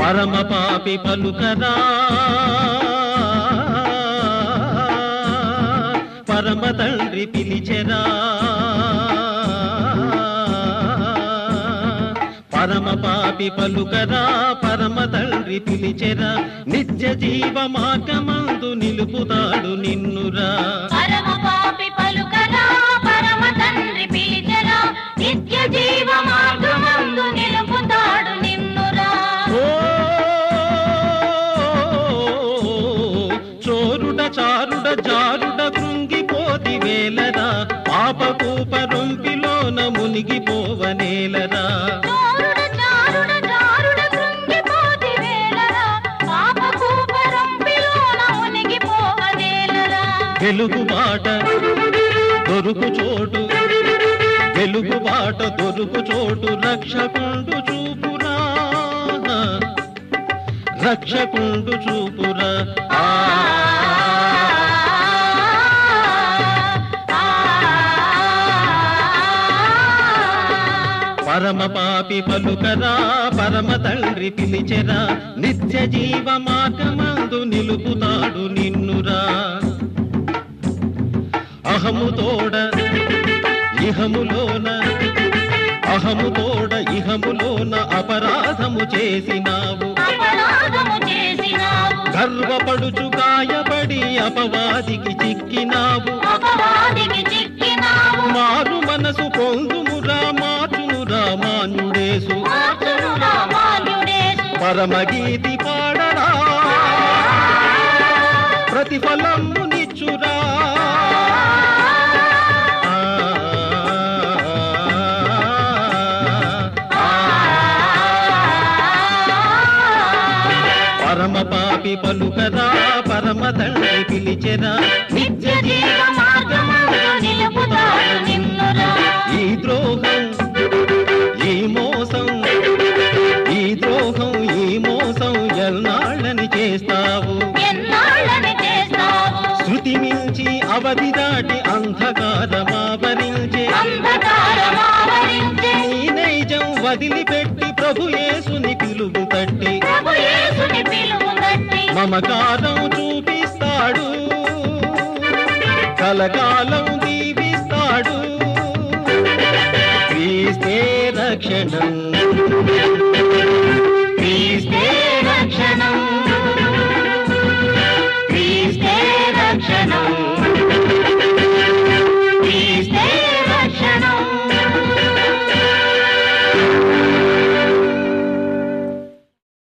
పరమ పాపి పలుకరా పరమ తండ్రి పిలిచెరా పరమ పాపి పలుకరా పరమ తండ్రి పిలిచెరా నిత్య జీవ మార్గమందు నిలుపుతాడు నిన్నురా పరమ పాపి పలుకరా పరమ తండ్రి పిలిచరా నిత్య జీవ మార్గమందు నిలుపుతాడు నిన్నురా ఓ చోరుడ చారుడ జారుడ కృంగిపోతి వేలరా పాపకూప రొంపిలోన మునిగిపోవనేలరా చారుడ చారుడ చారుడ కృంగిపోతి వేళరా పాప కూపరంపిలోన మునిగిపోవనేలరా వెలుగు బాట దొరుకు చోటు వెలుగు బాట దొరుకు చోటు రక్షకుండు చూపురా రక్షకుండు చూపురా ఆ పరమ పాపి పలుకరా పరమ తండ్రి పిలిచెరా నిత్య జీవ మార్గమందు నిలుపుతాడు నిన్నురా అహము తోడ ఇహములోన అహము తోడ ఇహములోన అపరాధము చేసినావు అపరాధము చేసినావు గర్వపడుచు గాయపడి అపవాదికి చిక్కినావు అపవాదికి చిక్కినావు మారు మనసు పొందుమురా మార్చునురా మాన్యుడేసు మార్చును రామాన్యుడేసు పరమగీతి పాడరా ప్రతిఫలము నిచ్చురా పరమ పాపి పలుకరా పరమ తండ్రి పిలిచెరా నిత్య జీవ మార్గమందు నిలుపుతాడు నిన్నురా ఈ ద్రోహం ఈ మోసం ఈ ద్రోహం ఈ మోసం ఎన్నాళ్ళని చేస్తావు ఎన్నాళ్ళని చేస్తావు శృతి మించి అవధి దాటి అంధకారమావరించే అంధకారమావరించే నీ నైజం వదిలిపెట్టి ప్రభు యేసుని పిలువు తట్టి ప్రభు యేసుని పిలువు తట్టి మమకారం చూపిస్తాడు కలకాలం దీవిస్తాడు క్రీస్తే రక్షణం